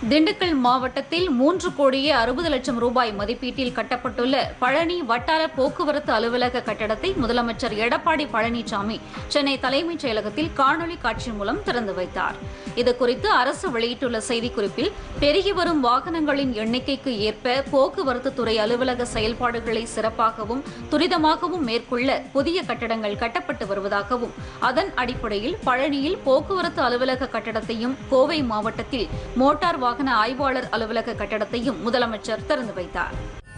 திண்டுக்கல் மாவட்டத்தில் மூன்று கோடியே அறுபது லட்சம் ரூபாய் மதிப்பீட்டில் கட்டப்பட்டுள்ள பழனி வட்டார போக்குவரத்து அலுவலக கட்டடத்தை முதலமைச்சர் எடப்பாடி பழனிசாமி சென்னை தலைமைச் செயலகத்தில் காணொலி காட்சி மூலம் திறந்து வைத்தார் இதுகுறித்து அரசு வெளியிட்டுள்ள செய்திக்குறிப்பில் பெருகி வரும் வாகனங்களின் எண்ணிக்கைக்கு ஏற்ப போக்குவரத்து துறை அலுவலக செயல்பாடுகளை சிறப்பாகவும் துரிதமாகவும் மேற்கொள்ள புதிய கட்டடங்கள் கட்டப்பட்டு வருவதாகவும் அதன் அடிப்படையில் பழனியில் போக்குவரத்து அலுவலக கட்டடத்தையும் கோவை மாவட்டத்தில் மோட்டார் வாகன ஆய்வாளர் அலுவலக கட்டடத்தையும் முதலமைச்சர் திறந்து வைத்தார்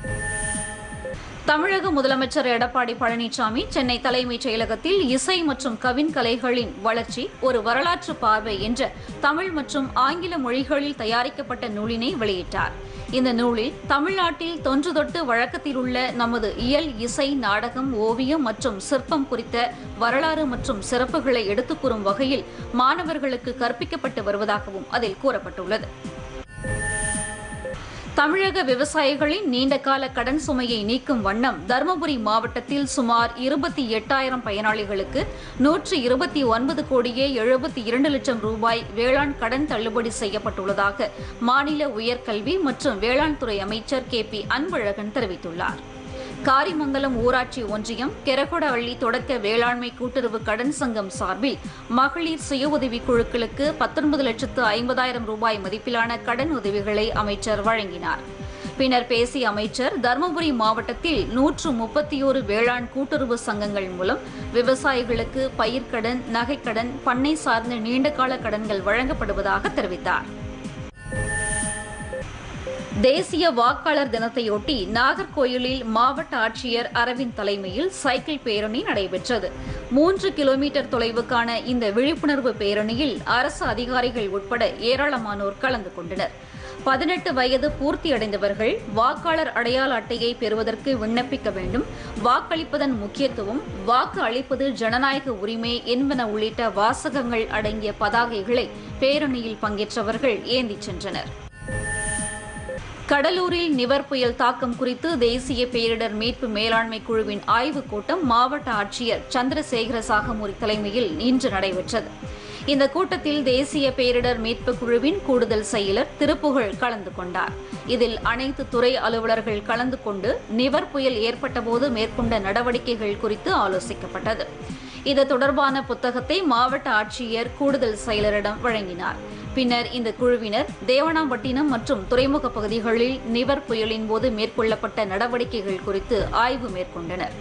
தமிழக முதலமைச்சர் எடப்பாடி பழனிசாமி சென்னை தலைமைச் செயலகத்தில் இசை மற்றும் கவின் கலைகளின் வளர்ச்சி ஒரு வரலாற்று பார்வை என்ற தமிழ் மற்றும் ஆங்கில மொழிகளில் தயாரிக்கப்பட்ட நூலினை வெளியிட்டார் இந்த நூலில் தமிழ்நாட்டில் தொன்று தொட்டு வழக்கத்தில் உள்ள நமது இயல் இசை நாடகம் ஓவியம் மற்றும் சிற்பம் குறித்த வரலாறு மற்றும் சிறப்புகளை எடுத்துக் கூறும் வகையில் மாணவர்களுக்கு கற்பிக்கப்பட்டு வருவதாகவும் அதில் கூறப்பட்டுள்ளது தமிழக விவசாயிகளின் நீண்டகால கடன் சுமையை நீக்கும் வண்ணம் தருமபுரி மாவட்டத்தில் சுமார் இருபத்தி எட்டாயிரம் பயனாளிகளுக்கு நூற்று இருபத்தி ஒன்பது கோடியே எழுபத்தி இரண்டு லட்சம் ரூபாய் வேளாண் கடன் தள்ளுபடி செய்யப்பட்டுள்ளதாக மாநில உயர்கல்வி மற்றும் வேளாண் துறை அமைச்சர் கே பி அன்பழகன் தெரிவித்துள்ளார் காரிமங்கலம் ஊராட்சி ஒன்றியம் கெரகொடவள்ளி தொடக்க வேளாண்மை கூட்டுறவு கடன் சங்கம் சார்பில் மகளிர் சுய உதவிக் குழுக்களுக்கு பத்தொன்பது லட்சத்து ஐம்பதாயிரம் ரூபாய் மதிப்பிலான கடன் உதவிகளை அமைச்சர் வழங்கினார் பின்னர் பேசிய அமைச்சர் தருமபுரி மாவட்டத்தில் நூற்று முப்பத்தியோரு வேளாண் கூட்டுறவு சங்கங்கள் மூலம் விவசாயிகளுக்கு பயிர்க்கடன் நகைக்கடன் பண்ணை சார்ந்த நீண்டகால கடன்கள் வழங்கப்படுவதாக தெரிவித்தார் தேசிய வாக்காளர் தினத்தையொட்டி நாகர்கோயிலில் மாவட்ட ஆட்சியர் அரவிந்த் தலைமையில் சைக்கிள் பேரணி நடைபெற்றது மூன்று கிலோமீட்டர் தொலைவுக்கான இந்த விழிப்புணர்வு பேரணியில் அரசு அதிகாரிகள் உட்பட ஏராளமானோர் கலந்து கொண்டனர் பதினெட்டு வயது பூர்த்தியடைந்தவர்கள் வாக்காளர் அடையாள அட்டையை பெறுவதற்கு விண்ணப்பிக்க வேண்டும் வாக்களிப்பதன் முக்கியத்துவம் வாக்கு அளிப்பது ஜனநாயக உரிமை என்பன உள்ளிட்ட வாசகங்கள் அடங்கிய பதாகைகளை பேரணியில் பங்கேற்றவர்கள் ஏந்திச் சென்றனர் கடலூரில் நிவர் புயல் தாக்கம் குறித்து தேசிய பேரிடர் மீட்பு மேலாண்மை குழுவின் ஆய்வுக் கூட்டம் மாவட்ட ஆட்சியர் சந்திரசேகர சாகமூரி தலைமையில் இன்று நடைபெற்றது இந்த கூட்டத்தில் தேசிய பேரிடர் மீட்பு குழுவின் கூடுதல் செயலர் திருப்புகழ் கலந்து கொண்டார் இதில் அனைத்து துறை அலுவலர்கள் கலந்து கொண்டு நிவர் புயல் ஏற்பட்டபோது மேற்கொண்ட நடவடிக்கைகள் குறித்து ஆலோசிக்கப்பட்டது இது தொடர்பான புத்தகத்தை மாவட்ட ஆட்சியர் கூடுதல் செயலரிடம் வழங்கினார் பின்னர் இந்த குழுவினர் தேவனாம்பட்டினம் மற்றும் துறைமுக பகுதிகளில் நிவர் புயலின் போது மேற்கொள்ளப்பட்ட நடவடிக்கைகள் குறித்து ஆய்வு மேற்கொண்டனர்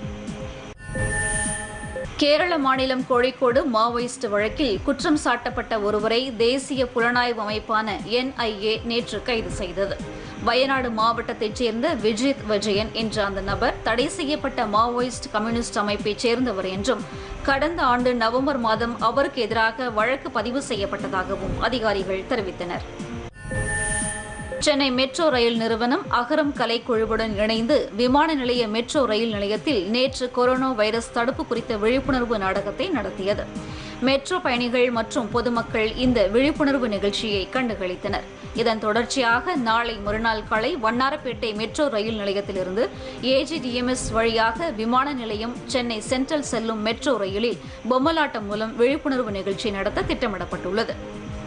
கேரள மாநிலம் கோழிக்கோடு மாவோயிஸ்ட் வழக்கில் குற்றம் சாட்டப்பட்ட ஒருவரை தேசிய புலனாய்வு அமைப்பான என்ஐஏ நேற்று கைது செய்தது வயநாடு மாவட்டத்தைச் சேர்ந்த விஜித் விஜயன் என்ற அந்த நபர் தடை செய்யப்பட்ட மாவோயிஸ்ட் கம்யூனிஸ்ட் அமைப்பைச் சேர்ந்தவர் என்றும் கடந்த ஆண்டு நவம்பர் மாதம் அவருக்கு எதிராக வழக்கு பதிவு செய்யப்பட்டதாகவும் அதிகாரிகள் தெரிவித்தனர் சென்னை மெட்ரோ ரயில் நிறுவனம் அகரம் கலைக்குழுவுடன் இணைந்து விமான நிலைய மெட்ரோ ரயில் நிலையத்தில் நேற்று கொரோனா வைரஸ் தடுப்பு குறித்த விழிப்புணர்வு நாடகத்தை நடத்தியது மெட்ரோ பயணிகள் மற்றும் பொதுமக்கள் இந்த விழிப்புணர்வு நிகழ்ச்சியை கண்டுகளித்தனர் இதன் தொடர்ச்சியாக நாளை மறுநாள் காலை வண்ணாரப்பேட்டை மெட்ரோ ரயில் நிலையத்திலிருந்து ஏஜிடிஎம்எஸ் வழியாக விமான நிலையம் சென்னை சென்ட்ரல் செல்லும் மெட்ரோ ரயிலில் பொம்மலாட்டம் மூலம் விழிப்புணர்வு நிகழ்ச்சி நடத்த திட்டமிடப்பட்டுள்ளது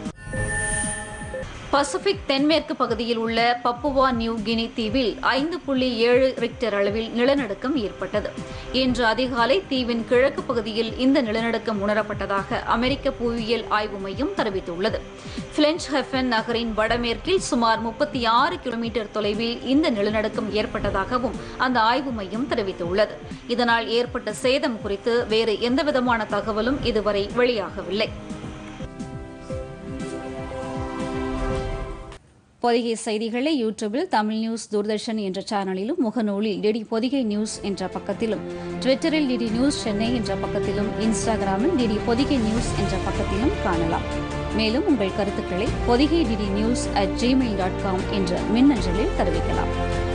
பசிபிக் தென்மேற்கு பகுதியில் உள்ள பப்புவா நியூ கினி தீவில் ஐந்து புள்ளி ஏழு ரிக்டர் அளவில் நிலநடுக்கம் ஏற்பட்டது இன்று அதிகாலை தீவின் கிழக்கு பகுதியில் இந்த நிலநடுக்கம் உணரப்பட்டதாக அமெரிக்க புவியியல் ஆய்வு மையம் தெரிவித்துள்ளது பிளெஞ்ச் ஹெஃபன் நகரின் வடமேற்கில் சுமார் முப்பத்தி ஆறு கிலோமீட்டர் தொலைவில் இந்த நிலநடுக்கம் ஏற்பட்டதாகவும் அந்த ஆய்வு மையம் தெரிவித்துள்ளது இதனால் ஏற்பட்ட சேதம் குறித்து வேறு எந்தவிதமான தகவலும் இதுவரை வெளியாகவில்லை பொதிகை செய்திகளை யூடியூபில் தமிழ் நியூஸ் தூர்தர்ஷன் என்ற சேனலிலும் முகநூலில் டிடி பொதிகை நியூஸ் என்ற பக்கத்திலும் ட்விட்டரில் டிடி நியூஸ் சென்னை என்ற பக்கத்திலும் இன்ஸ்டாகிராமில் டிடி பொதிகை நியூஸ் என்ற பக்கத்திலும் காணலாம் மேலும் உங்கள் கருத்துக்களை Podhigai DD news at Gmail dot com என்ற மின்னஞ்சலில் தெரிவிக்கலாம்